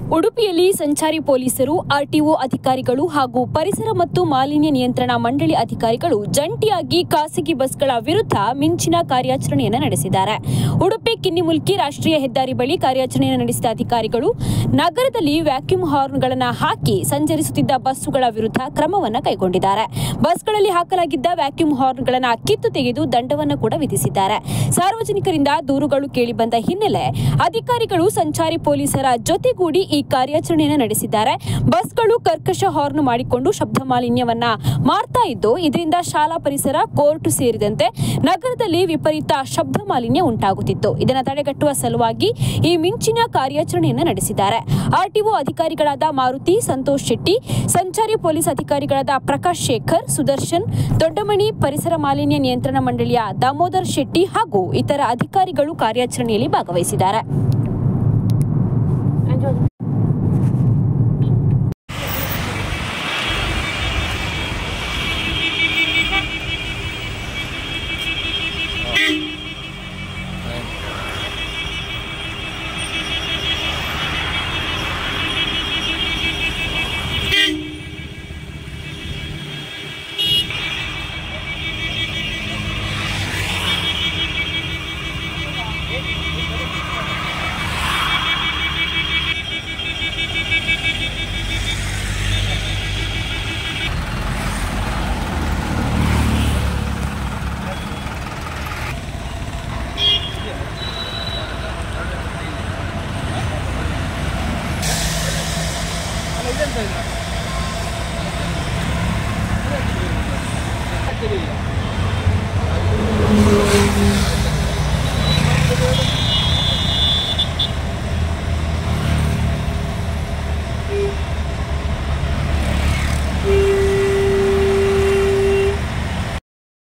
ಉಡುಪಿಯಲ್ಲಿ ಸಂಚಾರಿ ಪೊಲೀಸರು ಆರ್ಟಿಒ ಅಧಿಕಾರಿಗಳು ಹಾಗೂ ಪರಿಸರ ಮತ್ತು ಮಾಲಿನ್ಯ ನಿಯಂತ್ರಣ ಮಂಡಳಿ ಅಧಿಕಾರಿಗಳು ಜಂಟಿಯಾಗಿ ಖಾಸಗಿ ಬಸ್ಗಳ ವಿರುದ್ಧ ಮಿಂಚಿನ ಕಾರ್ಯಾಚರಣೆಯನ್ನು ನಡೆಸಿದ್ದಾರೆ ಉಡುಪಿ ಕಿನ್ನಿಮುಲ್ಕಿ ರಾಷ್ಟ್ರೀಯ ಹೆದ್ದಾರಿ ಬಳಿ ಕಾರ್ಯಾಚರಣೆಯನ್ನು ನಡೆಸಿದ ಅಧಿಕಾರಿಗಳು ನಗರದಲ್ಲಿ ವ್ಯಾಕ್ಯೂಮ್ ಹಾರ್ನ್ಗಳನ್ನು ಹಾಕಿ ಸಂಚರಿಸುತ್ತಿದ್ದ ಬಸ್ಸುಗಳ ವಿರುದ್ಧ ಕ್ರಮವನ್ನು ಕೈಗೊಂಡಿದ್ದಾರೆ ಬಸ್ಗಳಲ್ಲಿ ಹಾಕಲಾಗಿದ್ದ ವ್ಯಾಕ್ಯೂಮ್ ಹಾರ್ನ್ಗಳನ್ನು ಕಿತ್ತು ತೆಗೆದು ದಂಡವನ್ನು ಕೂಡ ವಿಧಿಸಿದ್ದಾರೆ ಸಾರ್ವಜನಿಕರಿಂದ ದೂರುಗಳು ಕೇಳಿಬಂದ ಹಿನ್ನೆಲೆ ಅಧಿಕಾರಿಗಳು ಸಂಚಾರಿ ಪೊಲೀಸರ ಜೊತೆಗೂಡಿ ಈ ಕಾರ್ಯಾಚರಣೆಯನ್ನು ನಡೆಸಿದ್ದಾರೆ ಬಸ್ಗಳು ಕರ್ಕಶ ಹಾರ್ನ್ ಮಾಡಿಕೊಂಡು ಶಬ್ದ ಮಾಲಿನ್ಯವನ್ನ ಮಾಡ್ತಾ ಇದ್ದು ಇದರಿಂದ ಶಾಲಾ ಪರಿಸರ ಕೋರ್ಟ್ ಸೇರಿದಂತೆ ನಗರದಲ್ಲಿ ವಿಪರೀತ ಶಬ್ದ ಮಾಲಿನ್ಯ ಉಂಟಾಗುತ್ತಿತ್ತು ಇದನ್ನು ತಡೆಗಟ್ಟುವ ಸಲುವಾಗಿ ಈ ಮಿಂಚಿನ ಕಾರ್ಯಾಚರಣೆಯನ್ನು ನಡೆಸಿದ್ದಾರೆ ಆರ್ಟಿಒ ಅಧಿಕಾರಿಗಳಾದ ಮಾರುತಿ ಸಂತೋಷ್ ಶೆಟ್ಟಿ ಸಂಚಾರಿ ಪೊಲೀಸ್ ಅಧಿಕಾರಿಗಳಾದ ಪ್ರಕಾಶ್ ಶೇಖರ್ ಸುದರ್ಶನ್ ದೊಡ್ಡಮಣಿ ಪರಿಸರ ಮಾಲಿನ್ಯ ನಿಯಂತ್ರಣ ಮಂಡಳಿಯ ದಾಮೋದರ್ ಶೆಟ್ಟಿ ಹಾಗೂ ಇತರ ಅಧಿಕಾರಿಗಳು ಕಾರ್ಯಾಚರಣೆಯಲ್ಲಿ ಭಾಗವಹಿಸಿದ್ದಾರೆ ಇದೆಂತ ಇದು